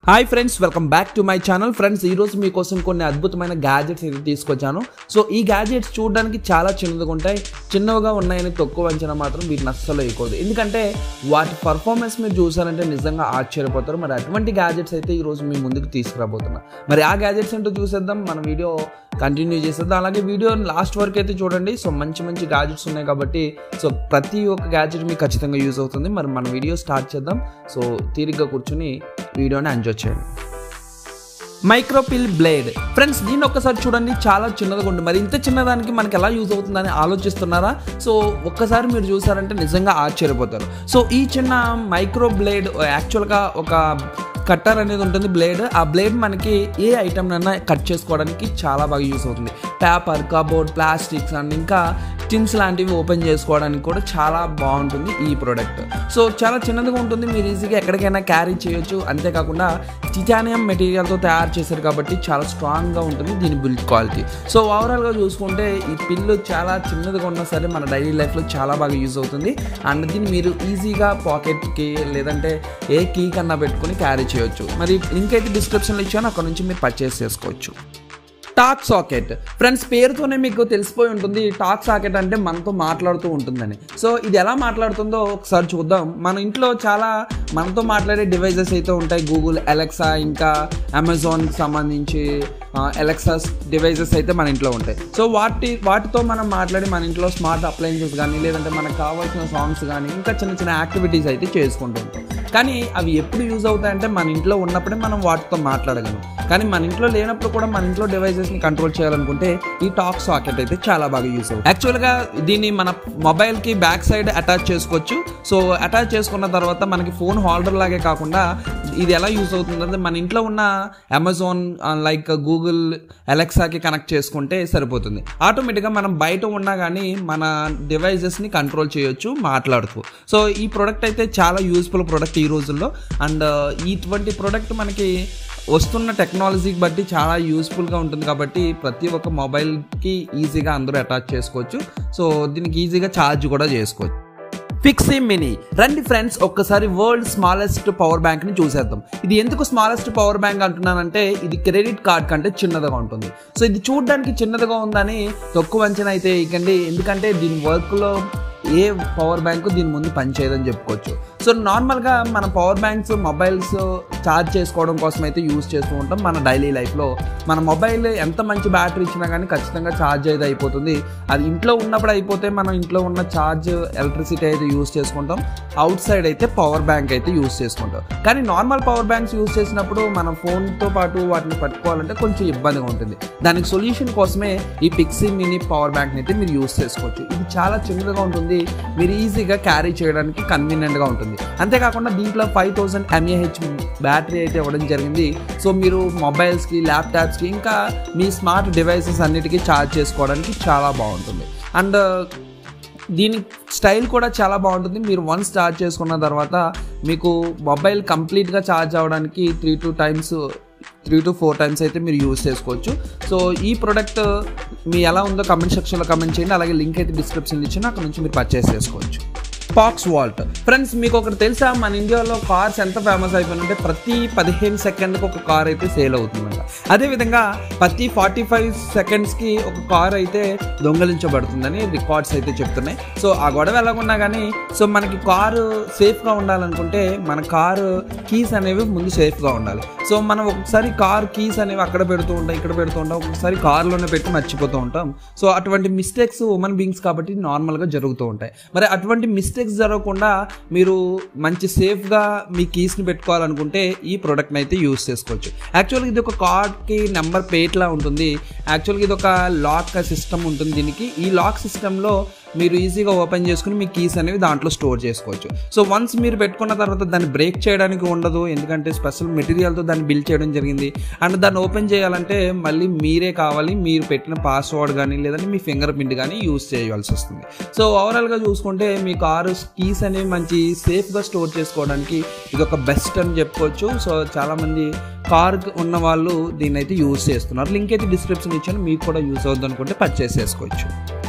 hi friends welcome back to my channel friends ఈరోజు మీకోసం కొన్ని అద్భుతమైన గ్యాజెట్స్ అయితే తీసుకొచ్చాను సో ఈ గ్యాజెట్స్ చూడడానికి చాలా చిన్నదిగా ఉంటాయి చిన్నవిగా ఉన్నాయని తక్కువ అంచనా మాత్రం వీటిని అస్సలు వేయకూడదు ఎందుకంటే వాటి పర్ఫార్మెన్స్ మీరు చూసారంటే నిజంగా ఆశ్చర్యపోతారు మరి అటువంటి గ్యాజెట్స్ అయితే ఈరోజు మీ ముందుకు తీసుకురాబోతున్నా మరి ఆ గ్యాజెట్స్ ఏంటో చూసేద్దాం మన వీడియో కంటిన్యూ చేసేద్దాం అలాగే వీడియో లాస్ట్ వరకు అయితే చూడండి సో మంచి మంచి గ్యాజెట్స్ ఉన్నాయి కాబట్టి సో ప్రతి ఒక్క గ్యాజెట్ మీకు ఖచ్చితంగా యూజ్ అవుతుంది మరి మన వీడియో స్టార్ట్ చేద్దాం సో తీరిగ్గా కూర్చుని వీడియోని ఎంజాయ్ చేయండి మైక్రోపిల్ బ్లేడ్ ఫ్రెండ్స్ దీన్ని ఒక్కసారి చూడండి చాలా చిన్నదిగా ఉంది మరి ఇంత చిన్నదానికి మనకి ఎలా యూజ్ అవుతుందని ఆలోచిస్తున్నారా సో ఒక్కసారి మీరు చూసారంటే నిజంగా ఆశ్చర్యపోతారు సో ఈ చిన్న మైక్రో బ్లేడ్ యాక్చువల్గా ఒక కట్టర్ అనేది ఉంటుంది బ్లేడ్ ఆ బ్లేడ్ మనకి ఏ ఐటమ్ అన్నా కట్ చేసుకోవడానికి చాలా బాగా యూస్ అవుతుంది పేపర్ కబోర్డ్ ప్లాస్టిక్స్ అండ్ ఇంకా టిన్స్ లాంటివి ఓపెన్ చేసుకోవడానికి కూడా చాలా బాగుంటుంది ఈ ప్రోడక్ట్ సో చాలా చిన్నదిగా ఉంటుంది మీరు ఈజీగా ఎక్కడికైనా క్యారీ చేయొచ్చు అంతేకాకుండా టిటానియం మెటీరియల్తో తయారు చేశారు కాబట్టి చాలా స్ట్రాంగ్గా ఉంటుంది దీని బిల్డ్ క్వాలిటీ సో ఓవరాల్గా చూసుకుంటే ఈ పిల్లు చాలా చిన్నదిగా ఉన్నా సరే మన డైలీ లైఫ్లో చాలా బాగా యూజ్ అవుతుంది అండ్ దీన్ని మీరు ఈజీగా పాకెట్కి లేదంటే ఏ కీ కన్నా పెట్టుకుని క్యారీ చేయొచ్చు మరి లింక్ అయితే డిస్క్రిప్షన్లో ఇచ్చాను అక్కడ నుంచి మీరు పర్చేస్ చేసుకోవచ్చు టాక్ సాకెట్ ఫ్రెండ్స్ పేరుతోనే మీకు తెలిసిపోయి ఉంటుంది టాక్ సాకెట్ అంటే మనతో మాట్లాడుతూ ఉంటుందని సో ఇది ఎలా మాట్లాడుతుందో ఒకసారి చూద్దాం మన ఇంట్లో చాలా మనతో మాట్లాడే డివైజెస్ అయితే ఉంటాయి గూగుల్ అలెక్సా ఇంకా అమెజాన్కి సంబంధించి ఎలక్సాస్ డివైజెస్ అయితే మన ఇంట్లో ఉంటాయి సో వాటి వాటితో మనం మాట్లాడి మన ఇంట్లో స్మార్ట్ అప్లయన్సెస్ కానీ లేదంటే మనకు కావాల్సిన సాంగ్స్ కానీ ఇంకా చిన్న చిన్న యాక్టివిటీస్ అయితే చేసుకుంటూ ఉంటాం కానీ అవి ఎప్పుడు యూజ్ అవుతాయంటే మన ఇంట్లో ఉన్నప్పుడే మనం వాటితో మాట్లాడగలం కానీ మన ఇంట్లో లేనప్పుడు కూడా మన ఇంట్లో డివైజెస్ని కంట్రోల్ చేయాలనుకుంటే ఈ టాక్ సాకెట్ అయితే చాలా బాగా యూజ్ అవుతుంది యాక్చువల్గా దీన్ని మన మొబైల్కి బ్యాక్ సైడ్ అటాచ్ చేసుకోవచ్చు సో అటాచ్ చేసుకున్న తర్వాత మనకి ఫోన్ హోల్డర్ లాగే కాకుండా ఇది ఎలా యూజ్ అవుతుందంటే మన ఇంట్లో ఉన్న అమెజాన్ లైక్ గూగుల్ అలెక్సాకి కనెక్ట్ చేసుకుంటే సరిపోతుంది ఆటోమేటిక్గా మనం బయట ఉన్నా కానీ మన డివైజెస్ని కంట్రోల్ చేయొచ్చు మాట్లాడుతూ సో ఈ ప్రోడక్ట్ అయితే చాలా యూస్ఫుల్ ప్రోడక్ట్ ఈ రోజుల్లో అండ్ ఇటువంటి ప్రోడక్ట్ మనకి వస్తున్న టెక్నాలజీకి బట్టి చాలా యూస్ఫుల్గా ఉంటుంది కాబట్టి ప్రతి ఒక్క మొబైల్కి ఈజీగా అందరూ అటాచ్ చేసుకోవచ్చు సో దీనికి ఈజీగా ఛార్జ్ కూడా చేసుకోవచ్చు ఫిక్సీ మినీ రండి ఫ్రెండ్స్ ఒక్కసారి వరల్డ్ స్మాలెస్ట్ పవర్ బ్యాంక్ ని చూసేద్దాం ఇది ఎందుకు స్మాలెస్ట్ పవర్ బ్యాంక్ అంటున్నానంటే ఇది క్రెడిట్ కార్డ్ కంటే చిన్నదిగా ఉంటుంది సో ఇది చూడడానికి చిన్నదిగా ఉందని తక్కువ అంచనా అయితే ఇకండి ఎందుకంటే దీని వర్క్లో ఏ పవర్ బ్యాంకు దీని ముందు పనిచేయదని చెప్పుకోవచ్చు సో నార్మల్గా మన పవర్ బ్యాంక్స్ మొబైల్స్ ఛార్జ్ చేసుకోవడం కోసం అయితే యూజ్ చేస్తూ ఉంటాం మన డైలీ లైఫ్లో మన మొబైల్ ఎంత మంచి బ్యాటరీ ఇచ్చినా కానీ ఖచ్చితంగా ఛార్జ్ అయితే అయిపోతుంది అది ఇంట్లో ఉన్నప్పుడు అయిపోతే మనం ఇంట్లో ఉన్న ఛార్జ్ ఎలక్ట్రిసిటీ అయితే యూజ్ చేసుకుంటాం అవుట్ సైడ్ అయితే పవర్ బ్యాంక్ అయితే యూజ్ చేసుకుంటాం కానీ నార్మల్ పవర్ బ్యాంక్స్ యూజ్ చేసినప్పుడు మన ఫోన్తో పాటు వాటిని పట్టుకోవాలంటే కొంచెం ఇబ్బందిగా ఉంటుంది దానికి సొల్యూషన్ కోసమే ఈ పిక్సీ మినీ పవర్ బ్యాంక్ని అయితే మీరు యూజ్ చేసుకోవచ్చు ఇది చాలా చిన్నదిగా ఉంటుంది మీరు ఈజీగా క్యారీ చేయడానికి కన్వీనియంట్గా ఉంటుంది అంతేకాకుండా దీంట్లో ఫైవ్ థౌసండ్ ఎంఏహెచ్ బ్యాటరీ అయితే ఇవ్వడం జరిగింది సో మీరు మొబైల్స్కి ల్యాప్టాప్స్కి ఇంకా మీ స్మార్ట్ డివైసెస్ అన్నిటికీ ఛార్జ్ చేసుకోవడానికి చాలా బాగుంటుంది అండ్ దీని స్టైల్ కూడా చాలా బాగుంటుంది మీరు వన్స్ ఛార్జ్ చేసుకున్న తర్వాత మీకు మొబైల్ కంప్లీట్గా ఛార్జ్ అవ్వడానికి three two times three to four times అయితే మీరు యూజ్ చేసుకోవచ్చు సో ఈ ప్రోడక్ట్ మీ ఎలా ఉందో కమెంట్ సెక్షన్లో కమెంట్ చేయండి అలాగే లింక్ అయితే డిస్క్రిప్షన్లో ఇచ్చిన అక్కడ నుంచి మీరు పర్చేస్ చేసుకోవచ్చు పాక్స్ వాల్ట్ ఫ్రెండ్స్ మీకు ఒకటి తెలుసా మన ఇండియాలో కార్స్ ఎంత ఫేమస్ అయిపోయిందంటే ప్రతి పదిహేను సెకండ్కి ఒక కార్ అయితే సేల్ అవుతుందంట అదేవిధంగా ప్రతి ఫార్టీ ఫైవ్ సెకండ్స్కి ఒక కార్ అయితే దొంగలించబడుతుందని రికార్డ్స్ అయితే చెప్తున్నాయి సో ఆ గొడవ ఎలాగున్నా కానీ సో మనకి కారు సేఫ్గా ఉండాలనుకుంటే మన కారు కీస్ అనేవి ముందు సేఫ్గా ఉండాలి సో మనం ఒకసారి కార్ కీస్ అనేవి అక్కడ పెడుతూ ఉంటాం ఇక్కడ పెడుతూ ఉంటాం ఒకసారి కార్లోనే పెట్టి మర్చిపోతూ ఉంటాం సో అటువంటి మిస్టేక్స్ ఉమెన్ బీయింగ్స్ కాబట్టి నార్మల్గా జరుగుతూ ఉంటాయి మరి అటువంటి మిస్టేక్స్ జరగకుండా మీరు మంచి సేఫ్గా మీ కీస్ని పెట్టుకోవాలనుకుంటే ఈ ప్రోడక్ట్ని అయితే యూస్ చేసుకోవచ్చు యాక్చువల్గా ఇది ఒక కార్డ్కి నెంబర్ ప్లేట్లా ఉంటుంది యాక్చువల్గా ఇది ఒక లాక్ సిస్టమ్ ఉంటుంది దీనికి ఈ లాక్ సిస్టంలో మీరు ఈజీగా ఓపెన్ చేసుకుని మీ కీస్ అనేవి దాంట్లో స్టోర్ చేసుకోవచ్చు సో వన్స్ మీరు పెట్టుకున్న తర్వాత దాన్ని బ్రేక్ చేయడానికి ఉండదు ఎందుకంటే స్పెషల్ మెటీరియల్తో దాన్ని బిల్డ్ చేయడం జరిగింది అండ్ దాన్ని ఓపెన్ చేయాలంటే మళ్ళీ మీరే కావాలి మీరు పెట్టిన పాస్వర్డ్ కానీ లేదంటే మీ ఫింగర్ ప్రింట్ కానీ యూస్ చేయవలసి వస్తుంది సో ఓవరాల్గా చూసుకుంటే మీ కారు కీస్ అనేవి మంచి సేఫ్గా స్టోర్ చేసుకోవడానికి ఇది ఒక బెస్ట్ అని చెప్పుకోవచ్చు సో చాలామంది కార్ ఉన్న వాళ్ళు దీన్ని అయితే యూజ్ చేస్తున్నారు లింక్ అయితే డిస్క్రిప్షన్ ఇచ్చాను మీకు కూడా యూస్ అవుద్ది అనుకుంటే పర్చేస్ చేసుకోవచ్చు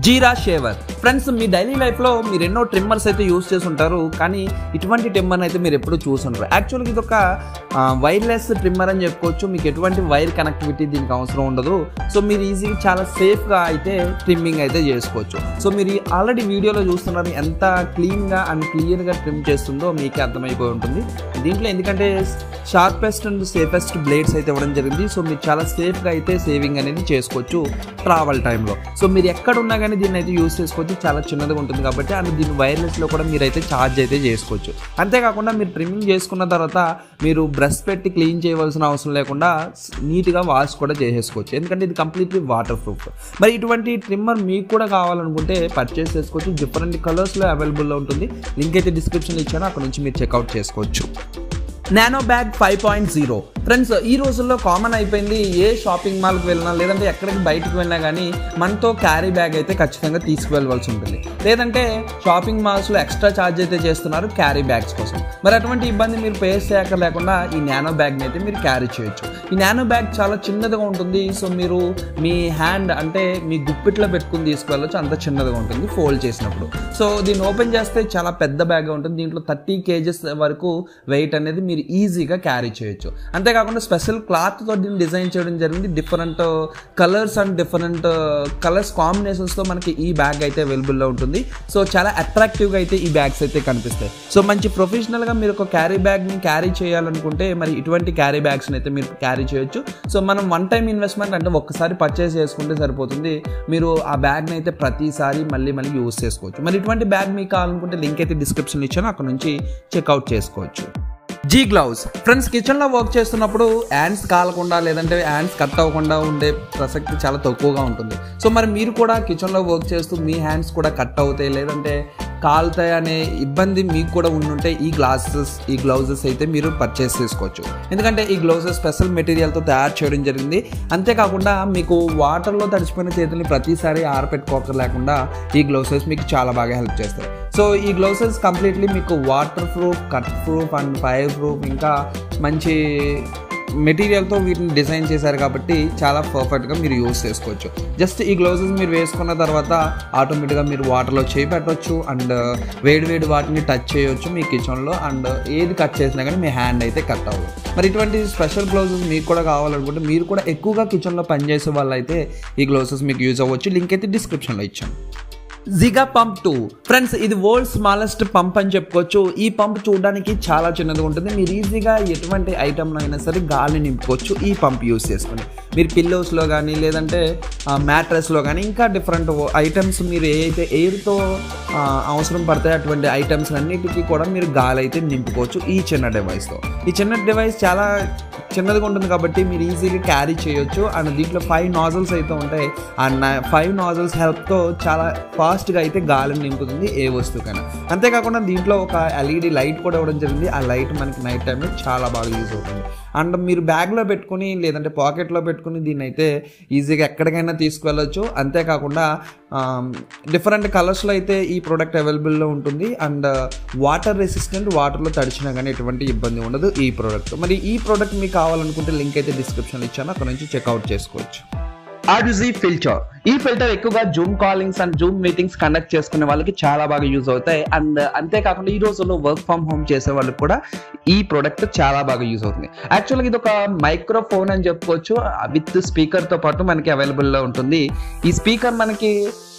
జీరా షేవర్ ఫ్రెండ్స్ మీ డైలీ లైఫ్లో మీరు ఎన్నో ట్రిమ్మర్స్ అయితే యూస్ చేసి ఉంటారు కానీ ఇటువంటి ట్రిమ్మర్ అయితే మీరు ఎప్పుడు చూసుంటారు యాక్చువల్గా ఇది ఒక వైర్లెస్ ట్రిమ్మర్ అని చెప్పుకోవచ్చు మీకు ఎటువంటి వైర్ కనెక్టివిటీ దీనికి అవసరం ఉండదు సో మీరు ఈజీగా చాలా సేఫ్గా అయితే ట్రిమ్మింగ్ అయితే చేసుకోవచ్చు సో మీరు ఆల్రెడీ వీడియోలో చూస్తున్నారు ఎంత క్లీన్గా అండ్ క్లియర్గా ట్రిమ్ చేస్తుందో మీకే అర్థమైపోయి ఉంటుంది దీంట్లో ఎందుకంటే షార్పెస్ట్ అండ్ సేఫెస్ట్ బ్లేడ్స్ అయితే ఇవ్వడం జరిగింది సో మీరు చాలా సేఫ్గా అయితే సేవింగ్ అనేది చేసుకోవచ్చు ట్రావెల్ టైంలో సో మీరు ఎక్కడ ఉన్నా కానీ దీన్ని అయితే యూస్ చేసుకోవచ్చు చాలా చిన్నదిగా ఉంటుంది కాబట్టి అండ్ దీని వైర్లెస్లో కూడా మీరు అయితే ఛార్జ్ అయితే చేసుకోవచ్చు అంతేకాకుండా మీరు ట్రిమ్మింగ్ చేసుకున్న తర్వాత మీరు బ్రష్ పెట్టి క్లీన్ చేయవలసిన అవసరం లేకుండా నీట్గా వాష్ కూడా చేసేసుకోవచ్చు ఎందుకంటే ఇది కంప్లీట్లీ వాటర్ ప్రూఫ్ మరి ఇటువంటి ట్రిమ్మర్ మీకు కూడా కావాలనుకుంటే పర్చేస్ చేసుకోవచ్చు డిఫరెంట్ కలర్స్లో అవైలబుల్లో ఉంటుంది లింక్ అయితే డిస్క్రిప్షన్లో ఇచ్చాను అక్కడ నుంచి మీరు చెక్అవుట్ చేసుకోవచ్చు nano bag five point zero friends ఈ రోజుల్లో కామన్ అయిపోయింది ఏ షాపింగ్ మాల్కి వెళ్ళినా లేదంటే ఎక్కడికి బయటకు వెళ్ళినా కానీ మనతో క్యారీ బ్యాగ్ అయితే ఖచ్చితంగా తీసుకువెళ్ళవలసి ఉంటుంది లేదంటే షాపింగ్ మాల్స్లో ఎక్స్ట్రా ఛార్జ్ అయితే చేస్తున్నారు క్యారీ బ్యాగ్స్ కోసం మరి అటువంటి ఇబ్బంది మీరు పే చేయక లేకుండా ఈ నానో బ్యాగ్ని అయితే మీరు క్యారీ చేయొచ్చు ఈ నానో బ్యాగ్ చాలా చిన్నదిగా ఉంటుంది సో మీరు మీ హ్యాండ్ అంటే మీ గుప్పిట్లో పెట్టుకుని తీసుకువెళ్ళొచ్చు అంత చిన్నదిగా ఉంటుంది ఫోల్డ్ చేసినప్పుడు సో దీన్ని ఓపెన్ చేస్తే చాలా పెద్ద బ్యాగ్ ఉంటుంది దీంట్లో థర్టీ కేజెస్ వరకు వెయిట్ అనేది మీరు ఈజీగా క్యారీ చేయొచ్చు అంతేకాకుండా స్పెషల్ క్లాత్తో దీన్ని డిజైన్ చేయడం జరిగింది different colours and different colours కాంబినేషన్స్తో మనకి ఈ బ్యాగ్ అయితే అవైలబుల్లో ఉంటుంది సో చాలా అట్రాక్టివ్గా అయితే ఈ బ్యాగ్స్ అయితే కనిపిస్తాయి సో మంచి ప్రొఫెషనల్గా మీరు ఒక క్యారీ బ్యాగ్ని క్యారీ చేయాలనుకుంటే మరి ఇటువంటి క్యారీ బ్యాగ్స్ని అయితే మీరు క్యారీ చేయొచ్చు సో మనం వన్ టైం ఇన్వెస్ట్మెంట్ అంటే ఒక్కసారి పర్చేస్ చేసుకుంటే సరిపోతుంది మీరు ఆ బ్యాగ్ని అయితే ప్రతిసారి మళ్ళీ మళ్ళీ యూస్ చేసుకోవచ్చు మరి ఇటువంటి బ్యాగ్ మీకు కావాలనుకుంటే లింక్ అయితే డిస్క్రిప్షన్లో ఇచ్చాను అక్కడ నుంచి చెక్అవుట్ చేసుకోవచ్చు జీ గ్లౌస్ ఫ్రెండ్స్ కిచెన్లో వర్క్ చేస్తున్నప్పుడు హ్యాండ్స్ కాలకుండా లేదంటే హ్యాండ్స్ కట్ అవ్వకుండా ఉండే ప్రసక్తి చాలా తక్కువగా ఉంటుంది సో మరి మీరు కూడా కిచెన్లో వర్క్ చేస్తూ మీ హ్యాండ్స్ కూడా కట్ అవుతాయి లేదంటే కాలుతాయి అనే ఇబ్బంది మీకు కూడా ఉండుంటే ఈ గ్లాసెస్ ఈ గ్లౌజెస్ అయితే మీరు పర్చేస్ చేసుకోవచ్చు ఎందుకంటే ఈ గ్లౌజెస్ స్పెషల్ మెటీరియల్తో తయారు చేయడం జరిగింది అంతేకాకుండా మీకు వాటర్లో తడిచిపోయిన చేతుల్ని ప్రతిసారి ఆరపెట్టుకోక లేకుండా ఈ గ్లౌసెస్ మీకు చాలా బాగా హెల్ప్ చేస్తాయి సో ఈ గ్లౌసెస్ కంప్లీట్లీ మీకు waterproof cut proof and fireproof ఇంకా మంచి మెటీరియల్తో వీటిని డిజైన్ చేశారు కాబట్టి చాలా పర్ఫెక్ట్గా మీరు యూస్ చేసుకోవచ్చు జస్ట్ ఈ గ్లౌజెస్ మీరు వేసుకున్న తర్వాత ఆటోమేటిక్గా మీరు వాటర్లో చేయి పెట్టవచ్చు అండ్ వేడి వేడి వాటిని టచ్ చేయొచ్చు మీ కిచెన్లో అండ్ ఏది కట్ చేసినా కానీ మీ హ్యాండ్ అయితే కట్ అవ్వదు మరి ఇటువంటి స్పెషల్ గ్లౌజెస్ మీకు కూడా కావాలనుకుంటే మీరు కూడా ఎక్కువగా కిచెన్లో పనిచేసే వాళ్ళు అయితే ఈ గ్లౌజెస్ మీకు యూజ్ అవ్వచ్చు లింక్ అయితే డిస్క్రిప్షన్లో ఇచ్చాను జిగా పంప్ టూ ఫ్రెండ్స్ ఇది వరల్డ్ స్మాలెస్ట్ పంప్ అని చెప్పుకోవచ్చు ఈ పంప్ చూడడానికి చాలా చిన్నది ఉంటుంది మీరు ఈజీగా ఎటువంటి ఐటమ్లో అయినా సరే గాలి నింపుకోవచ్చు ఈ పంప్ యూస్ చేసుకుని మీరు పిల్లోస్లో కానీ లేదంటే మ్యాట్రెస్లో కానీ ఇంకా డిఫరెంట్ ఐటమ్స్ మీరు ఏ అయితే ఎయిర్తో అవసరం పడతాయి అటువంటి ఐటమ్స్ అన్నిటికీ కూడా మీరు గాలి అయితే నింపుకోవచ్చు ఈ చిన్న డివైస్తో ఈ చిన్న డివైస్ చాలా చిన్నదిగా ఉంటుంది కాబట్టి మీరు ఈజీగా క్యారీ చేయొచ్చు అండ్ దీంట్లో ఫైవ్ నాజల్స్ అయితే ఉంటాయి అండ్ ఫైవ్ నాజల్స్ హెల్ప్తో చాలా ఫాస్ట్గా అయితే గాలిని నింపుతుంది ఏ వస్తువుకైనా అంతేకాకుండా దీంట్లో ఒక ఎల్ఈడి లైట్ కూడా ఇవ్వడం జరిగింది ఆ లైట్ మనకి నైట్ టైంలో చాలా బాగా యూజ్ అవుతుంది అండ్ మీరు బ్యాగ్లో పెట్టుకుని లేదంటే పాకెట్లో పెట్టుకుని దీన్ని అయితే ఈజీగా ఎక్కడికైనా తీసుకువెళ్ళొచ్చు అంతేకాకుండా డిఫరెంట్ కలర్స్లో అయితే ఈ ప్రోడక్ట్ అవైలబుల్లో ఉంటుంది అండ్ వాటర్ రెసిస్టెంట్ వాటర్లో తడిచినా కానీ ఎటువంటి ఇబ్బంది ఉండదు ఈ ప్రోడక్ట్ మరి ఈ ప్రోడక్ట్ మీకు కావాలనుకుంటే లింక్ అయితే డిస్క్రిప్షన్లో ఇచ్చాను అక్కడ నుంచి చెక్అవుట్ చేసుకోవచ్చు ఆర్జీ ఫిల్టర్ ఈ ఫిల్టర్ ఎక్కువగా Zoom callings and Zoom meetings conduct చేసుకునే వాళ్ళకి చాలా బాగా యూజ్ అవుతాయి అండ్ అంతేకాకుండా ఈ రోజుల్లో వర్క్ ఫ్రమ్ హోమ్ చేసే వాళ్ళకి కూడా ఈ ప్రోడక్ట్ చాలా బాగా యూజ్ అవుతుంది యాక్చువల్గా ఇది ఒక మైక్రోఫోన్ అని చెప్పుకోవచ్చు విత్ స్పీకర్తో పాటు మనకి అవైలబుల్లో ఉంటుంది ఈ స్పీకర్ మనకి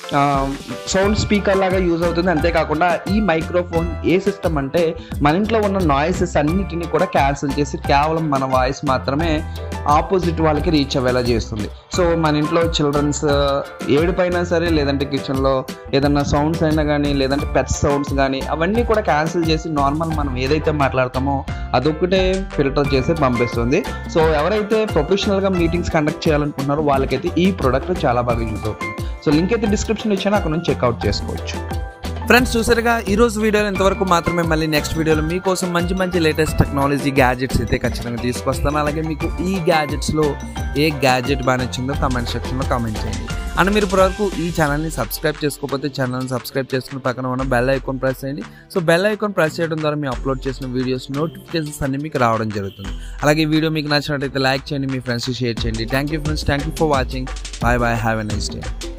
సౌండ్ స్పీకర్ లాగా యూజ్ అవుతుంది అంతేకాకుండా ఈ మైక్రోఫోన్ ఏ సిస్టమ్ అంటే మన ఇంట్లో ఉన్న నాయిసెస్ అన్నిటిని కూడా క్యాన్సిల్ చేసి కేవలం మన వాయిస్ మాత్రమే ఆపోజిట్ వాళ్ళకి రీచ్ అయ్యేలా చేస్తుంది సో మన ఇంట్లో చిల్డ్రన్స్ ఏడుపైనా సరే లేదంటే కిచెన్లో ఏదన్నా సౌండ్స్ అయినా కానీ లేదంటే పెట్ సౌండ్స్ కానీ అవన్నీ కూడా క్యాన్సిల్ చేసి నార్మల్ మనం ఏదైతే మాట్లాడతామో అదొక్కటే ఫిల్టర్ చేసి పంపిస్తుంది సో ఎవరైతే ప్రొఫెషనల్గా మీటింగ్స్ కండక్ట్ చేయాలనుకుంటున్నారో వాళ్ళకైతే ఈ ప్రోడక్ట్ చాలా బాగా యూజ్ అవుతుంది సో లింక్ అయితే డిస్క్రిప్షన్ ఇచ్చాను అక్కడ నుంచి చెక్అవుట్ చేసుకోవచ్చు ఫ్రెండ్స్ చూసారుగా ఈ రోజు వీడియోలో ఇంతవరకు మాత్రమే మళ్ళీ నెక్స్ట్ వీడియోలో మీకోసం మంచి మంచి లేటెస్ట్ టెక్నాలజీ గ్యాజెట్స్ అయితే ఖచ్చితంగా తీసుకొస్తాను అలాగే మీకు ఈ గ్యాజెట్స్లో ఏ గ్యాజెట్ బాగా నచ్చిందో కామెంట్ సెక్షన్లో కామెంట్ చేయండి అండ్ మీరు ఇప్పటివరకు ఈ ఛానల్ని సబ్స్క్రైబ్ చేసుకోకపోతే ఛానల్ని సబ్స్క్రైబ్ చేసుకుని పక్కన ఉన్న బెల్ ఐకాన్ ప్రెస్ చేయండి సో బెల్ ఐకాన్ ప్రెస్ చేయడం ద్వారా మేము అప్లోడ్ చేసిన వీడియోస్ నోటిఫికేషన్స్ అన్ని మీకు రావడం జరుగుతుంది అలాగే ఈ వీడియో మీకు నచ్చినట్టయితే లైక్ చేయండి మీ ఫ్రెండ్స్కి షేర్ చేయండి thank you friends thank you for watching bye bye have a nice day